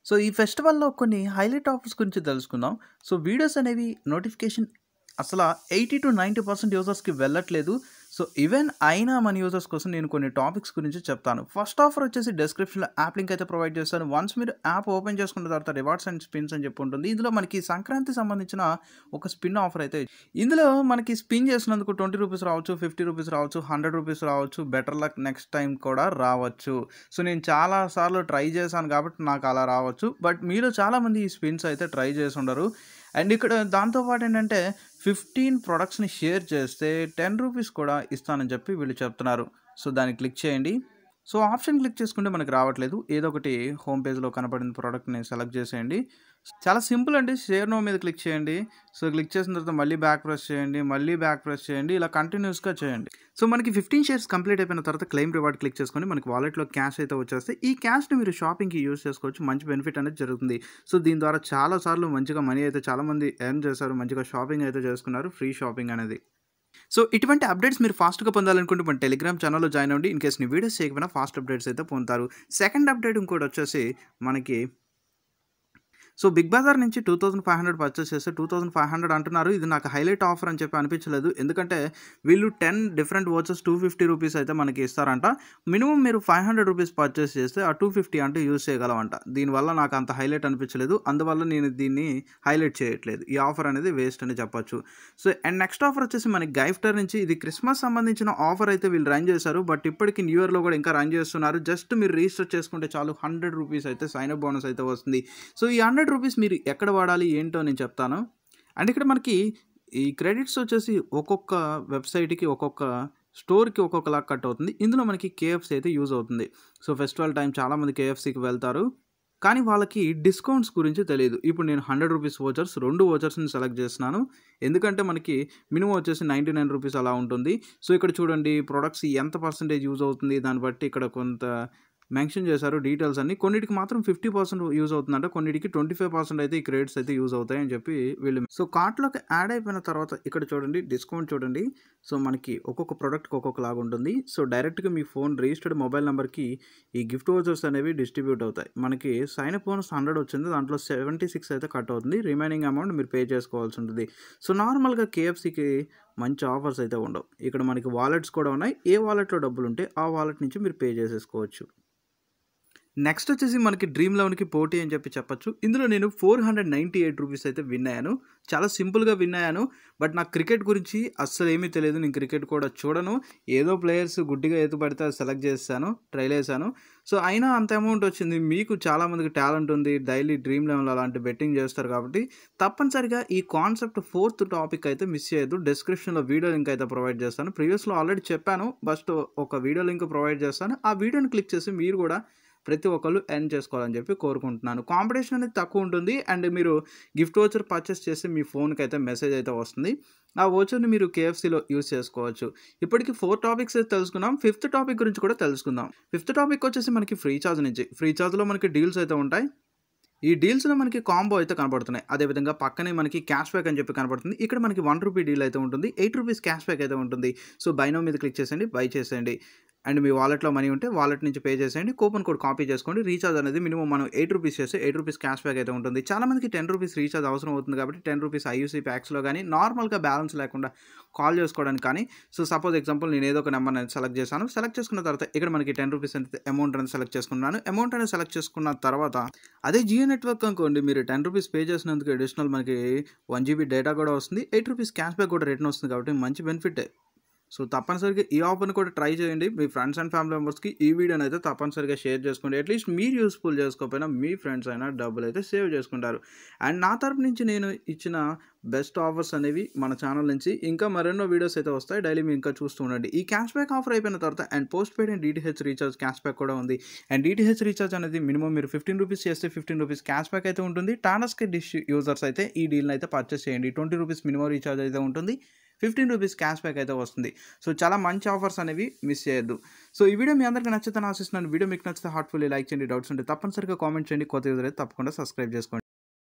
So ఈ ఫెస్టివల్‌లో కొన్ని highlight offers గురించి తెలుసుకుందాం. సో వీడియోస్ అనేవి నోటిఫికేషన్ అసల 80-90% యూజర్స్‌కి వెళ్ళట్లేదు. సో ఈవెన్ అయినా మన యూజర్స్ కోసం నేను కొన్ని టాపిక్స్ గురించి చెప్తాను. ఫస్ట్ ఆఫర్ వచ్చేసి డిస్క్రిప్షన్‌లో యాప్ లింక్ అయితే ప్రొవైడ్ చేస్తాను. వన్స్ మీరు యాప్ ఓపెన్ చేసుకున్న తర్వాత రివార్డ్స్ అండ్ స్పిన్స్ అని చెప్పి ఉంటుంది. ఇందులో మనకి సంక్రాంతికి సంబంధించిన ఒక స్పిన్ ఆఫర్ అయితే ఇందులో మనకి స్పిన్ చేసినందుకు రూ. 20 రావచ్చు, రూ. 50 రావచ్చు, రూ. 100 రావచ్చు. బెటర్ లక్ నెక్స్ట్ టైమ్ కూడా రావచ్చు. సో నేను చాలా సార్లు ట్రై చేశాను కాబట్టి నాకు అలా రావచ్చు. బట్ మీలో చాలామంది ఈ స్పిన్స్ అయితే ట్రై చేసి ఉండరు. అండ్ ఇక్కడ దాంతో పాటు ఏంటంటే 15 ప్రొడక్ట్స్‌ని షేర్ చేస్తే రూ. 10 కూడా ఇస్తానని చెప్పి వీళ్ళు చెప్తున్నారు. సో దాన్ని క్లిక్ చేయండి. సో ఆప్షన్ క్లిక్ చేసుకుంటే మనకు రావట్లేదు. ఏదో ఒకటి హోమ్ పేజ్‌లో కనపడిన ప్రొడక్ట్‌ని సెలెక్ట్ చేసేయండి. చాలా సింపుల్ అండి. షేర్ నౌ మీద క్లిక్ చేయండి. సో క్లిక్ చేసిన తర్వాత మళ్ళీ బ్యాక్ ప్రెస్ చేయండి. మళ్ళీ బ్యాక్ ప్రెస్ చేయండి. ఇలా కంటిన్యూయస్‌గా చేయండి. సో మనకి 15 షేర్స్ కంప్లీట్ అయిపోయిన తర్వాత క్లెయిమ్ రివార్డ్ క్లిక్ చేసుకొని మనకి వాలెట్‌లో క్యాష్ అయితే వచ్చేస్తే ఈ క్యాష్‌ని మీరు షాపింగ్‌కి యూజ్ చేసుకోవచ్చు. మంచి బెనిఫిట్ అనేది జరుగుతుంది. సో దీని ద్వారా చాలా సార్లు మంచిగా మనీ అయితే చాలామంది ఎర్న్ చేశారు. మంచిగా షాపింగ్ అయితే చేసుకున్నారు. ఫ్రీ షాపింగ్ అనేది. సో ఇటువంటి అప్డేట్స్ మీరు ఫాస్ట్‌గా పొందాలనుకుంటే మన టెలిగ్రామ్ ఛానెల్‌లో జాయిన్ అవ్వండి. ఇన్ కేస్ నీ వీడియోస్ చేయకపోయినా ఫాస్ట్ అప్డేట్స్ అయితే పొందుతారు. సెకండ్ అప్డేట్ ఇంకోటి వచ్చేసి మనకి సో బిగ్ బజార్ నుంచి 2500 పర్చేస్ చేస్తే 2500 అంటున్నారు. ఇది నాకు హైలైట్ ఆఫర్ అని చెప్పి అనిపించలేదు. ఎందుకంటే వీళ్ళు 10 డిఫరెంట్ వోచర్స్ రూ. 250 అయితే మనకి ఇస్తారంట. మినిమమ్ మీరు రూ. 500 పర్చేస్ చేస్తే ఆ 250 అంటే యూజ్ చేయగలమంట. దీనివల్ల నాకు అంత హైలైట్ అనిపించలేదు. అందువల్ల నేను దీన్ని హైలైట్ చేయట్లేదు. ఈ ఆఫర్ అనేది వేస్ట్ అని చెప్పొచ్చు. సో అండ్ నెక్స్ట్ ఆఫర్ వచ్చేసి మనకి గైఫ్టర్ నుంచి ఇది క్రిస్మస్ సంబంధించిన ఆఫర్ అయితే వీళ్ళు రన్ చేశారు. బట్ ఇప్పటికి న్యూ ఇయర్‌లో కూడా ఇంకా రన్ చేస్తున్నారు. జస్ట్ మీరు రిజిస్టర్ చేసుకుంటే చాలు రూ. 100 అయితే సైన్ అప్ బోనస్ అయితే వస్తుంది. సో ఈ రూ. 100 మీరు ఎక్కడ వాడాలి ఏంటో నేను చెప్తాను. అండ్ ఇక్కడ మనకి ఈ క్రెడిట్స్ వచ్చేసి ఒక్కొక్క వెబ్‌సైట్‌కి ఒక్కొక్క స్టోర్‌కి ఒక్కొక్కలా కట్ అవుతుంది. ఇందులో మనకి కేఎఫ్‌సి అయితే యూజ్ అవుతుంది. సో ఫెస్టివల్ టైమ్ చాలామంది కేఎఫ్‌సికి వెళ్తారు. కానీ వాళ్ళకి డిస్కౌంట్స్ గురించి తెలీదు. ఇప్పుడు నేను రూ. 100 వోచర్స్ 2 వోచర్స్‌ని సెలెక్ట్ చేస్తున్నాను. ఎందుకంటే మనకి మినిమమ్ వచ్చేసి రూ. 99 అలా ఉంటుంది. సో ఇక్కడ చూడండి ప్రొడక్ట్స్ ఎంత పర్సెంటేజ్ యూజ్ అవుతుంది. దాన్ని బట్టి ఇక్కడ కొంత మెన్షన్ చేశారు డీటెయిల్స్ అన్నీ. కొన్నిటికి మాత్రం 50% యూజ్ అవుతుందంట. కొన్నిటికి 25% అయితే ఈ క్రెడిట్స్ అయితే యూజ్ అవుతాయి అని చెప్పి వీళ్ళు సో కార్ట్‌లోకి యాడ్ అయిపోయిన తర్వాత ఇక్కడ చూడండి డిస్కౌంట్ చూడండి. సో మనకి ఒక్కొక్క ప్రొడక్ట్‌కి ఒక్కొక్కలాగా ఉంటుంది. సో డైరెక్ట్‌గా మీ ఫోన్ రిజిస్టర్డ్ మొబైల్ నంబర్‌కి ఈ గిఫ్ట్ వోచర్స్ అనేవి డిస్ట్రిబ్యూట్ అవుతాయి. మనకి సైన్ అప్ బోనస్ 100 వచ్చింది. దాంట్లో 76 అయితే కట్ అవుతుంది. రిమైనింగ్ అమౌంట్ మీరు పే చేసుకోవాల్సి ఉంటుంది. సో నార్మల్‌గా కేఎఫ్‌సికి మంచి ఆఫర్స్ అయితే ఉండవు. ఇక్కడ మనకి వాలెట్స్ కూడా ఉన్నాయి. ఏ వాలెట్‌లో డబ్బులుంటే ఆ వాలెట్ నుంచి మీరు పే చేసేసుకోవచ్చు. నెక్స్ట్ వచ్చేసి మనకి డ్రీమ్ లెవెన్‌కి పోటీ అని చెప్పి చెప్పొచ్చు. ఇందులో నేను రూ. 498 అయితే విన్ అయ్యాను. చాలా సింపుల్‌గా విన్ అయ్యాను. బట్ నాకు క్రికెట్ గురించి అస్సలేమీ తెలీదు. నేను క్రికెట్ కూడా చూడను. ఏదో ప్లేయర్స్ గుడ్డిగా ఏది పడితే అది సెలెక్ట్ చేసేసాను. ట్రైల్ ఏసాను. సో అయినా అంత అమౌంట్ వచ్చింది. మీకు చాలామందికి టాలెంట్ ఉంది. డైలీ డ్రీమ్ లెవెన్‌లో అలాంటి బెట్టింగ్ చేస్తారు కాబట్టి తప్పనిసరిగా ఈ కాన్సెప్ట్ ఫోర్త్ టాపిక్ అయితే మిస్ చేయొద్దు. డిస్క్రిప్షన్‌లో వీడియో లింక్ అయితే ప్రొవైడ్ చేస్తాను. ప్రీవియస్‌లో ఆల్రెడీ చెప్పాను. ఫస్ట్ ఒక వీడియో లింక్ ప్రొవైడ్ చేస్తాను. ఆ వీడియోని క్లిక్ చేసి మీరు కూడా ప్రతి ఒక్కళ్ళు ఎర్న్ చేసుకోవాలని చెప్పి కోరుకుంటున్నాను. కాంపిటీషన్ అనేది తక్కువ ఉంటుంది. అండ్ మీరు గిఫ్ట్ వోచర్ పర్చేస్ చేస్తే మీ ఫోన్‌కి అయితే మెసేజ్ అయితే వస్తుంది. ఆ వోచర్‌ని మీరు కేఎఫ్‌సిలో యూజ్ చేసుకోవచ్చు. ఇప్పటికి 4 టాపిక్స్ అయితే తెలుసుకున్నాం. ఫిఫ్త్ టాపిక్ గురించి కూడా తెలుసుకుందాం. ఫిఫ్త్ టాపిక్ వచ్చేసి మనకి ఫ్రీ చార్జ్ నుంచి. ఫ్రీ చార్జ్‌లో మనకి డీల్స్ అయితే ఉంటాయి. ఈ డీల్స్‌లో మనకి కాంబో అయితే కనపడుతున్నాయి. అదేవిధంగా పక్కనే మనకి క్యాష్ బ్యాక్ అని చెప్పి కనపడుతుంది. ఇక్కడ మనకి రూ. 1 డీల్ అయితే ఉంటుంది. రూ. 8 క్యాష్ బ్యాక్ అయితే ఉంటుంది. సో బై నౌ మీద క్లిక్ చేసేయండి. బై చేసేయండి. అండ్ మీ వాలెట్‌లో మనీ ఉంటే వాలెట్ నుంచి పే చేసేయండి. కూపన్ కోడ్ కాపీ చేసుకోండి. రీచార్జ్ అనేది మినిమమ్ మనం రూ. 8 చేస్తే రూ. 8 క్యాష్ బ్యాక్ అయితే ఉంటుంది. చాలామందికి రూ. 10 రీచార్జ్ అవసరం అవుతుంది కాబట్టి రూ. 10 ఐయూసీ ప్యాక్స్‌లో గానీ నార్మల్‌గా బ్యాలెన్స్ లేకుండా కాల్ చేసుకోవడానికి కానీ సో సపోజ్ ఎగ్జాంపుల్ నేను ఏదో ఒక నెంబర్ అనేది సెలెక్ట్ చేశాను. సెలెక్ట్ చేసుకున్న తర్వాత ఇక్కడ మనకి రూ. 10 అనేది అమౌంట్ అనేది సెలెక్ట్ చేసుకున్నాను. అమౌంట్ అనేది సెలెక్ట్ చేసుకున్న తర్వాత అదే జియో నెట్వర్క్ అనుకోండి మీరు రూ. 10 పే చేసినందుకు అడిషనల్ మనకి 1 జీబీ డేటా కూడా వస్తుంది. రూ. 8 క్యాష్ బ్యాక్ కూడా రిటర్న్ వస్తుంది కాబట్టి మంచి బెనిఫిటే. సో తప్పనిసరిగా ఈ ఆఫర్‌ని కూడా ట్రై చేయండి. మీ ఫ్రెండ్స్ అండ్ ఫ్యామిలీ మెంబర్స్‌కి ఈ వీడియోని అయితే తప్పనిసరిగా షేర్ చేసుకోండి. అట్‌లీస్ట్ మీరు యూజ్‌ఫుల్ చేసుకోకపోయినా మీ ఫ్రెండ్స్ అయినా డబ్బులైతే సేవ్ చేసుకుంటారు. అండ్ నా తరపు నుంచి నేను ఇచ్చిన బెస్ట్ ఆఫర్స్ అనేవి మన ఛానల్ నుంచి ఇంకా మరెన్నో వీడియోస్ అయితే వస్తాయి. డైలీ మీరు ఇంకా చూస్తూ ఉండండి. ఈ క్యాష్ బ్యాక్ ఆఫర్ అయిపోయిన తర్వాత and post paid and DTH recharge cash back కూడా ఉంది. అండ్ డీటీహెచ్ రీచార్జ్ అనేది మినిమమ్ మీరు రూ. 15 చేస్తే రూ. 15 క్యాష్ బ్యాక్ అయితే ఉంటుంది. టాటా స్కై డిష్ యూజర్స్ అయితే ఈ డీల్‌ని అయితే పర్చేస్ చేయండి. రూ. 20 మినిమమ్ రీచార్జ్ అయితే ఉంటుంది. రూ. 15 క్యాష్ బ్యాక్ అయితే వస్తుంది. సో చాలా మంచి ఆఫర్స్ అనేవి మిస్ చేయొద్దు. సో ఈ వీడియో మీ అందరికీ నచ్చుతుందని ఆశిస్తున్నాను. వీడియో మీకు నచ్చితే హార్ట్‌ఫుల్లీ లైక్ చేయండి. డౌట్స్ ఉంటే తప్పనిసరిగా కామెంట్ చేయండి. కొత్త యూజర్ అయితే తప్పకుండా సబ్స్క్రైబ్ చేసుకోండి.